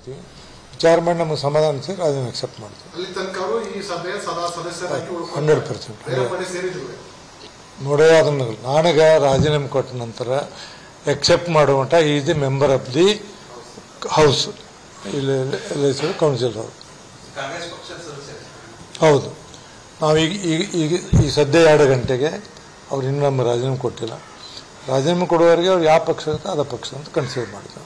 ಮಾಡ್ತೀವಿ ವಿಚಾರ ಮಾಡಿ ನಮಗೆ ಸಮಾಧಾನ ಸಿಕ್ಕರೆ ಅದನ್ನು ಅಕ್ಸೆಪ್ಟ್ ಮಾಡ್ತೀವಿ ಅಲ್ಲಿ ತನಕ ಅವರು ಈ ಸಭೆಯ ಸದಾ ಸದಸ್ಯರಾಗಿ ಉಳ್ಕೊಂಡು ಹಂಡ್ರೆಡ್ ಪರ್ಸೆಂಟ್ ಬೇರೆ ಪಡೆ ಸೇರಿದ್ರು ನೋಡೇ ಅದನ್ನು ನನಗೆ ರಾಜೀನಾಮೆ ಕೊಟ್ಟ ನಂತರ ಎಕ್ಸೆಪ್ಟ್ ಮಾಡುವಂಟ is the member of the house ಇಲ್ಲಿ ಕೌನ್ಸಿಲ್ ಅವರು ಕಾಂಗ್ರೆಸ್ ಪಕ್ಷದ ಸದಸ್ಯ ಹೌದು ನಾವು ಈಗ ಈಗ ಈಗ ಈ ಸದ್ಯ ಎರಡು ಗಂಟೆಗೆ ಅವ್ರು ಇನ್ನೂ ನಮ್ಮ ರಾಜೀನಾಮೆ ಕೊಟ್ಟಿಲ್ಲ ರಾಜೀನಾಮೆ ಕೊಡುವವರೆಗೆ ಅವ್ರು ಯಾವ ಪಕ್ಷ ಇರುತ್ತೆ ಅದ ಪಕ್ಷ ಅಂತ ಕನ್ಸಿಡರ್ ಮಾಡಿದ್ರು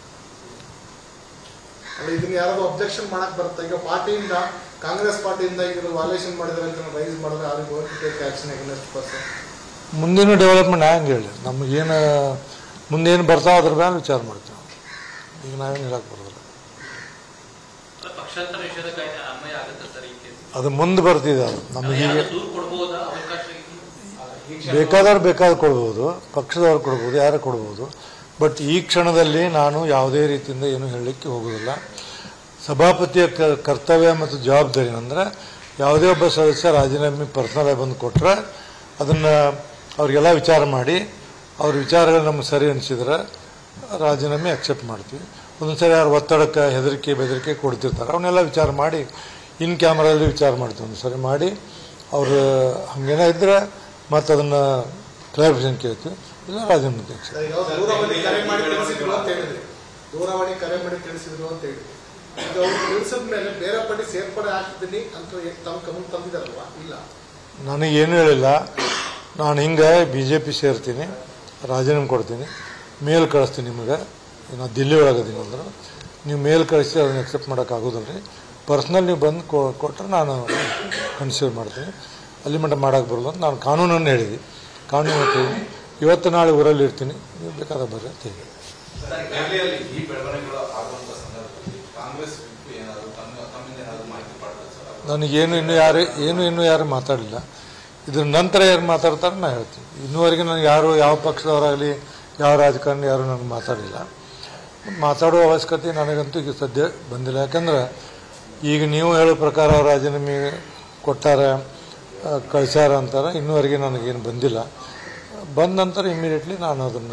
ಅಲ್ಲ ಇದನ್ನ ಯಾರಾದ್ರೂ ಅಬ್ಜೆಕ್ಷನ್ ಮಾಡಕ್ ಬರುತ್ತೆ ಈಗ ಪಾರ್ಟಿಯಿಂದ ಕಾಂಗ್ರೆಸ್ ಪಾರ್ಟಿಯಿಂದ ಈಗ ವಾಲ್ಯೂಷನ್ ಮಾಡಿದ್ರೆ ಅಂತ ರೈಸ್ ಮಾಡಿದ್ರೆ ಅವ್ರಿಗೆ goal take action against person ಮುಂದಿನ ಡೆವಲಪ್ಮೆಂಟ್ ಹ್ಯಾಂಗೆ ಹೇಳಿ ನಮಗೇನು ಮುಂದೇನು ಬರ್ತಾವ ಅದ್ರ ಮೇಲೆ ವಿಚಾರ ಮಾಡ್ತೀವಿ ಈಗ ನಾವೇನು ಹೇಳಕ್ಕೆ ಬರೋದಿಲ್ಲ ಅಲ್ಲ, ಪಕ್ಷಾಂತರ ನಿಷೇಧ ಕಾಯ್ದೆ ಅನ್ವಯ ಆಗುತ್ತೆ ಸರ್ ಈ ಕೇಸ್ ಅದು ಮುಂದೆ ಬರ್ತಿದೆ ಅದು ನಮಗೀಗ ಯಾರು ದೂರು ಕೊಡ್ಬೋದಾ ಅವಕಾಶ ಇದೆಯಾ? ಬೇಕಾದವ್ರು ಬೇಕಾದ್ರೆ ಕೊಡ್ಬೋದು ಪಕ್ಷದವ್ರು ಕೊಡ್ಬೋದು ಯಾರು ಕೊಡ್ಬೋದು ಬಟ್ ಈ ಕ್ಷಣದಲ್ಲಿ ನಾನು ಯಾವುದೇ ರೀತಿಯಿಂದ ಏನು ಹೇಳಲಿಕ್ಕೆ ಹೋಗೋದಿಲ್ಲ ಸಭಾಪತಿಯ ಕ- ಕರ್ತವ್ಯ ಮತ್ತು ಜವಾಬ್ದಾರಿ ಅಂದರೆ ಯಾವುದೇ ಒಬ್ಬ ಸದಸ್ಯ ರಾಜೀನಾಮೆ ಪರ್ಸನಲ್ ಬಂದು ಕೊಟ್ಟರೆ ಅದನ್ನು ಅವ್ರಿಗೆಲ್ಲ ವಿಚಾರ ಮಾಡಿ ಅವ್ರ ವಿಚಾರಗಳು ನಮ್ಗೆ ಸರಿ ಅನಿಸಿದ್ರೆ ರಾಜೀನಾಮೆ ಅಕ್ಸೆಪ್ಟ್ ಮಾಡ್ತೀವಿ ಒಂದೊಂದು ಸರಿ ಯಾರು ಒತ್ತಡಕ್ಕೆ ಹೆದರಿಕೆ ಬೆದರಿಕೆ ಕೊಡ್ತಿರ್ತಾರೆ ಅವನ್ನೆಲ್ಲ ವಿಚಾರ ಮಾಡಿ ಇನ್ ಕ್ಯಾಮ್ರಲ್ಲಿ ವಿಚಾರ ಮಾಡ್ತೀವಿ ಒಂದು ಸರಿ ಮಾಡಿ ಅವರು ಹಂಗೇನ ಇದ್ರೆ ಮತ್ತೆ ಅದನ್ನು ಕ್ಲಾರಿಫಿಕೇಶನ್ ಕೇಳ್ತೀವಿ ಇಲ್ಲ ರಾಜೀನಾಮೆ accept. ಈಗ ಅವ್ರು ದೂರವಾಣಿ ಕರೆ ಮಾಡಿ ತಿಳಿಸಿದ್ರು ಅಂತ ಹೇಳಿದ್ರಿ ದೂರವಾಣಿ ಕರೆ ಮಾಡಿ ತಿಳಿಸಿದ್ರು ಅಂತ ಹೇಳಿ ಈಗ ಅವ್ರು ತಿಳಿಸಿದ ಮೇಲೆ ಬೇರೆ ಪಡಿ ಸೇರ್ಪಡೆ ಆಗ್ತೀನಿ ಅಂತ ತಮ್ಮ ಗಮನ ತಂದಿದಾರಲ್ವಾ ಇಲ್ಲ ನನಗೇನು ಹೇಳಿಲ್ಲ ನಾನು ಹಿಂಗೆ ಬಿ ಜೆ ಪಿ ಸೇರ್ತೀನಿ ರಾಜೀನಾಮೆ ಕೊಡ್ತೀನಿ ಮೇಲ್ ಕಳಿಸ್ತೀನಿ ನಿಮಗೆ ನಾನು ದಿಲ್ಲಿ ಒಳಗದೀನಿ ಅಂದ್ರೆ ನೀವು ಮೇಲ್ ಕಳಿಸಿ ಅದನ್ನ ಅಕ್ಸೆಪ್ಟ್ ಮಾಡೋಕ್ಕಾಗೋದಿಲ್ಲ ರೀ ಪರ್ಸ್ನಲ್ ನೀವು ಬಂದು ಕೊ- ಕೊಟ್ಟರೆ ನಾನು ಕನ್ಸಿಡರ್ ಮಾಡ್ತೀನಿ ಅಲ್ಲಿ ಮಟ್ಟ ಮಾಡೋಕೆ ಬರಲ್ಲ ಅಂತ ನಾನು ಕಾನೂನನ್ನು ಹೇಳಿದೆ ಕಾನೂನು ಹೇಳ್ತೀನಿ ಇವತ್ತು ನಾಳೆ ಊರಲ್ಲಿ ಇರ್ತೀನಿ ನೀವು ಬೇಕಾದ ಬರ್ರಿ ಅಂತ ಹೇಳಿ ದೆಹಲಿಯಲ್ಲಿ ಈ ಬೆಳವಣಿಗೆಗಳು ಆಗುವಂತ ಸಂದರ್ಭದಲ್ಲಿ ಕಾಂಗ್ರೆಸ್ ಗುಂಪು ಏನಾದ್ರು ತಮ್ಮ ತಮ್ಮಿಂದ ಏನಾದ್ರು ಮಾಹಿತಿ ಪಡೆದ ಸರ್ ನನಗೇನು ಇನ್ನೂ ಯಾರು ಏನು ಇನ್ನೂ ಯಾರು ಮಾತಾಡಲಿಲ್ಲ ಇದ್ರ ನಂತರ ಯಾರು ಮಾತಾಡ್ತಾರೆ ನಾನು ಹೇಳ್ತೀನಿ ಇನ್ನೂವರೆಗೆ ನನಗೆ ಯಾರು ಯಾವ ಪಕ್ಷದವರಾಗಲಿ ಯಾವ ರಾಜಕಾರಣಿ ಯಾರು ನನಗೆ ಮಾತಾಡಿಲ್ಲ ಮಾತಾಡುವ ಅವಶ್ಯಕತೆ ನನಗಂತೂ ಈಗ ಸದ್ಯ ಬಂದಿಲ್ಲ ಯಾಕಂದ್ರೆ ಈಗ ನೀವು ಹೇಳೋ ಪ್ರಕಾರ ಅವ್ರು ರಾಜೀನಾಮೆ ಕೊಟ್ಟಾರ ಆ, ಕಳ್ಸ್ಯಾರ ಅಂತಾರೆ ಇನ್ನೂವರೆಗೆ ನನಗೇನು ಬಂದಿಲ್ಲ ಬಂದ ನಂತರ ಇಮಿಡಿಯೇಟ್ಲಿ ನಾನು ಅದನ್ನು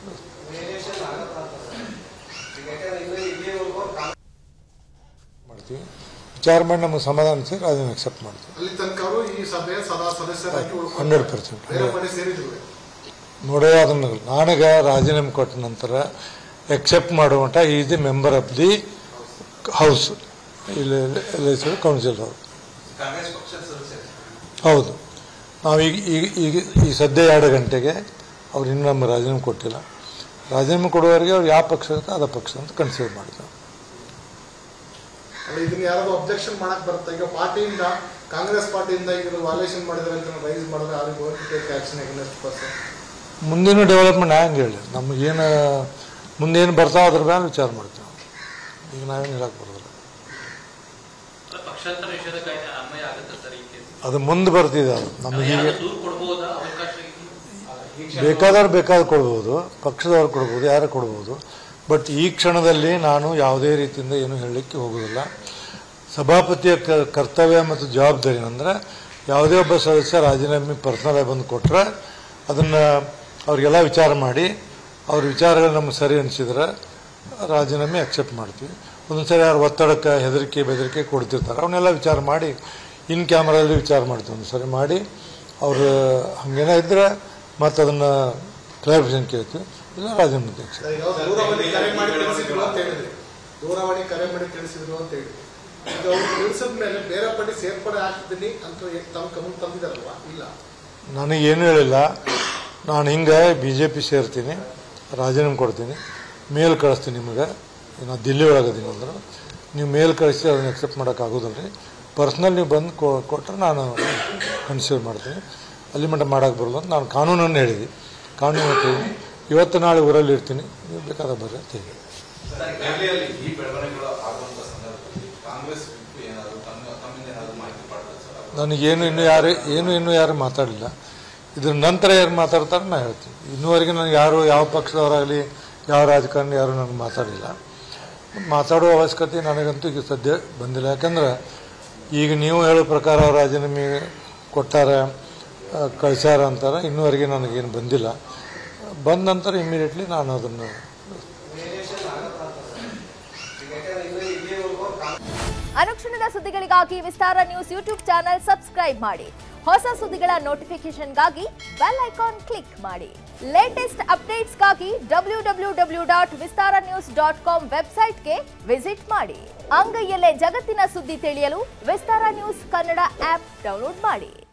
ಮಾಡ್ತೀವಿ ವಿಚಾರ ಮಾಡಿ ನಮಗೆ ಸಮಾಧಾನ ಸಿಕ್ಕರೆ ಅದನ್ನು ಅಕ್ಸೆಪ್ಟ್ ಮಾಡ್ತೀವಿ ಅಲ್ಲಿ ತನಕ ಅವರು ಈ ಸಭೆಯ ಸದಾ ಸದಸ್ಯರಾಗಿ ಉಳ್ಕೊಂಡು ಹಂಡ್ರೆಡ್ ಪರ್ಸೆಂಟ್ ಬೇರೆ ಪಡೆ ಸೇರಿದ್ರು ನೋಡೇ ಅದನ್ನು ನನಗೆ ರಾಜೀನಾಮೆ ಕೊಟ್ಟ ನಂತರ ಎಕ್ಸೆಪ್ಟ್ ಮಾಡುವಂಟ is the member of the house ಇಲ್ಲಿ ಕೌನ್ಸಿಲ್ ಅವರು ಕಾಂಗ್ರೆಸ್ ಪಕ್ಷದ ಸದಸ್ಯ ಹೌದು ನಾವು ಈಗ ಈಗ ಈಗ ಈ ಸದ್ಯ ಎರಡು ಗಂಟೆಗೆ ಅವ್ರು ಇನ್ನೂ ನಮ್ಮ ರಾಜೀನಾಮೆ ಕೊಟ್ಟಿಲ್ಲ ರಾಜೀನಾಮೆ ಕೊಡುವವರೆಗೆ ಅವ್ರು ಯಾವ ಪಕ್ಷ ಇರುತ್ತೆ ಅದ ಪಕ್ಷ ಅಂತ ಕನ್ಸಿಡರ್ ಮಾಡ್ತೀವಿ ಅಲ್ಲ ಇದನ್ನ ಯಾರಾದ್ರೂ ಅಬ್ಜೆಕ್ಷನ್ ಮಾಡಕ್ ಬರುತ್ತೆ ಈಗ ಪಾರ್ಟಿಯಿಂದ ಕಾಂಗ್ರೆಸ್ ಪಾರ್ಟಿಯಿಂದ ಈಗ ವಾಲ್ಯೂಷನ್ ಮಾಡಿದ್ರೆ ಅಂತ ರೈಸ್ ಮಾಡಿದ್ರೆ ಅವ್ರಿಗೆ goal take action against person ಮುಂದಿನ ಡೆವಲಪ್ಮೆಂಟ್ ಹ್ಯಾಂಗೆ ಹೇಳಿ ನಮಗೇನು ಮುಂದೇನು ಬರ್ತಾವ ಅದ್ರ ಮೇಲೆ ವಿಚಾರ ಮಾಡ್ತೀವಿ ಈಗ ನಾವೇನು ಹೇಳಕ್ಕೆ ಬರೋದಿಲ್ಲ ಅಲ್ಲ, ಪಕ್ಷಾಂತರ ನಿಷೇಧ ಕಾಯ್ದೆ ಅನ್ವಯ ಆಗುತ್ತೆ ಸರ್ ಈ ಕೇಸ್ ಅದು ಮುಂದೆ ಬರ್ತಿದೆ ಅದು ನಮಗೀಗ ಯಾರು ದೂರು ಕೊಡ್ಬೋದಾ ಅವಕಾಶ ಇದೆಯಾ? ಬೇಕಾದವ್ರು ಬೇಕಾದ್ರೆ ಕೊಡ್ಬೋದು ಪಕ್ಷದವ್ರು ಕೊಡ್ಬೋದು ಯಾರು ಕೊಡ್ಬೋದು ಬಟ್ ಈ ಕ್ಷಣದಲ್ಲಿ ನಾನು ಯಾವುದೇ ರೀತಿಯಿಂದ ಏನು ಹೇಳಲಿಕ್ಕೆ ಹೋಗೋದಿಲ್ಲ ಸಭಾಪತಿಯ ಕ- ಕರ್ತವ್ಯ ಮತ್ತು ಜವಾಬ್ದಾರಿ ಅಂದರೆ ಯಾವುದೇ ಒಬ್ಬ ಸದಸ್ಯ ರಾಜೀನಾಮೆ ಪರ್ಸನಲ್ ಬಂದು ಕೊಟ್ಟರೆ ಅದನ್ನು ಅವ್ರಿಗೆಲ್ಲ ವಿಚಾರ ಮಾಡಿ ಅವ್ರ ವಿಚಾರಗಳು ನಮ್ಗೆ ಸರಿ ಅನಿಸಿದ್ರೆ ರಾಜೀನಾಮೆ ಅಕ್ಸೆಪ್ಟ್ ಮಾಡ್ತೀವಿ ಒಂದೊಂದು ಸರಿ ಯಾರು ಒತ್ತಡಕ್ಕೆ ಹೆದರಿಕೆ ಬೆದರಿಕೆ ಕೊಡ್ತಿರ್ತಾರೆ ಅವನ್ನೆಲ್ಲ ವಿಚಾರ ಮಾಡಿ ಇನ್ ಕ್ಯಾಮ್ರಲ್ಲಿ ವಿಚಾರ ಮಾಡ್ತೀವಿ ಒಂದು ಸರಿ ಮಾಡಿ ಅವರು ಹಂಗೇನ ಇದ್ರೆ ಮತ್ತೆ ಅದನ್ನು ಕ್ಲಾರಿಫಿಕೇಶನ್ ಕೇಳ್ತೀವಿ ಇಲ್ಲ ರಾಜೀನಾಮೆ accept. ಈಗ ಅವ್ರು ದೂರವಾಣಿ ಕರೆ ಮಾಡಿ ತಿಳಿಸಿದ್ರು ಅಂತ ಹೇಳಿದ್ರಿ ದೂರವಾಣಿ ಕರೆ ಮಾಡಿ ತಿಳಿಸಿದ್ರು ಅಂತ ಹೇಳಿ ಈಗ ಅವ್ರು ತಿಳಿಸಿದ ಮೇಲೆ ಬೇರೆ ಪಡಿ ಸೇರ್ಪಡೆ ಆಗ್ತೀನಿ ಅಂತ ತಮ್ಮ ಗಮನ ತಂದಿದಾರಲ್ವಾ ಇಲ್ಲ ನನಗೇನು ಹೇಳಿಲ್ಲ ನಾನು ಹಿಂಗೆ ಬಿ ಜೆ ಪಿ ಸೇರ್ತೀನಿ ರಾಜೀನಾಮೆ ಕೊಡ್ತೀನಿ ಮೇಲ್ ಕಳಿಸ್ತೀನಿ ನಿಮಗೆ ನಾನು ದಿಲ್ಲಿ ಒಳಗದೀನಿ ಅಂದ್ರೆ ನೀವು ಮೇಲ್ ಕಳಿಸಿ ಅದನ್ನು ಅಕ್ಸೆಪ್ಟ್ ಮಾಡೋಕ್ಕಾಗೋದಿಲ್ಲ ರೀ ಪರ್ಸ್ನಲ್ ನೀವು ಬಂದು ಕೊ- ಕೊಟ್ಟರೆ ನಾನು ಕನ್ಸಿಡರ್ ಮಾಡ್ತೀನಿ ಅಲ್ಲಿ ಮಟ್ಟ ಮಾಡೋಕೆ ಬರಲ್ಲ ಅಂತ ನಾನು ಕಾನೂನನ್ನು ಹೇಳಿದೆ ಕಾನೂನು ಹೇಳ್ತೀನಿ ಇವತ್ತು ನಾಳೆ ಊರಲ್ಲಿ ಇರ್ತೀನಿ ನೀವು ಬೇಕಾದ ಬರ್ರಿ ಅಂತ ಹೇಳಿ ದೆಹಲಿಯಲ್ಲಿ ಈ ಬೆಳವಣಿಗೆಗಳು ಆಗುವಂತ ಸಂದರ್ಭದಲ್ಲಿ ಕಾಂಗ್ರೆಸ್ ಗುಂಪು ಏನಾದ್ರು ತಮ್ಮ ತಮ್ಮಿಂದ ಏನಾದ್ರು ಮಾಹಿತಿ ಪಡೆದ ಸರ್ ನನಗೇನು ಇನ್ನೂ ಯಾರು ಏನು ಇನ್ನೂ ಯಾರು ಮಾತಾಡಿಲ್ಲ ಇದ್ರ ನಂತರ ಯಾರು ಮಾತಾಡ್ತಾರೆ ನಾನು ಹೇಳ್ತೀನಿ ಇನ್ನೂವರೆಗೆ ನನಗೆ ಯಾರು ಯಾವ ಪಕ್ಷದವರಾಗಲಿ ಯಾವ ರಾಜಕಾರಣಿ ಯಾರು ನನಗೆ ಮಾತಾಡಿಲ್ಲ ಮಾತಾಡುವ ಅವಶ್ಯಕತೆ ನನಗಂತೂ ಈಗ ಸದ್ಯ ಬಂದಿಲ್ಲ ಯಾಕಂದ್ರೆ ಈಗ ನೀವು ಹೇಳೋ ಪ್ರಕಾರ ಅವ್ರು ರಾಜೀನಾಮೆ ಕೊಟ್ಟಾರ ಆ, ಕಳ್ಸ್ಯಾರ ಅಂತಾರೆ ಇನ್ನೂವರೆಗೆ ನನಗೇನು ಬಂದಿಲ್ಲ ಬಂದ ನಂತರ ಇಮಿಡಿಯೇಟ್ಲಿ ನಾನು ಅದನ್ನು ಅನುಕ್ಷಣದ ಸುದ್ದಿಗಳಿಗಾಗಿ Vistara news YouTube channel subscribe ಮಾಡಿ ಹೊಸ ಸುದ್ದಿಗಳ ನೋಟಿಫಿಕೇಶನ್ಗಾಗಿ ಬೆಲ್ ಐಕಾನ್ ಕ್ಲಿಕ್ ಮಾಡಿ ಲೇಟೆಸ್ಟ್ ಅಪ್ಡೇಟ್ಸ್ಗಾಗಿ W W W dot Vistara news dot com ವೆಬ್ಸೈಟ್ಗೆ ವಿಸಿಟ್ ಮಾಡಿ ಅಂಗೈಯಲ್ಲೇ ಜಗತ್ತಿನ ಸುದ್ದಿ ತಿಳಿಯಲು Vistara news Kannada app download ಮಾಡಿ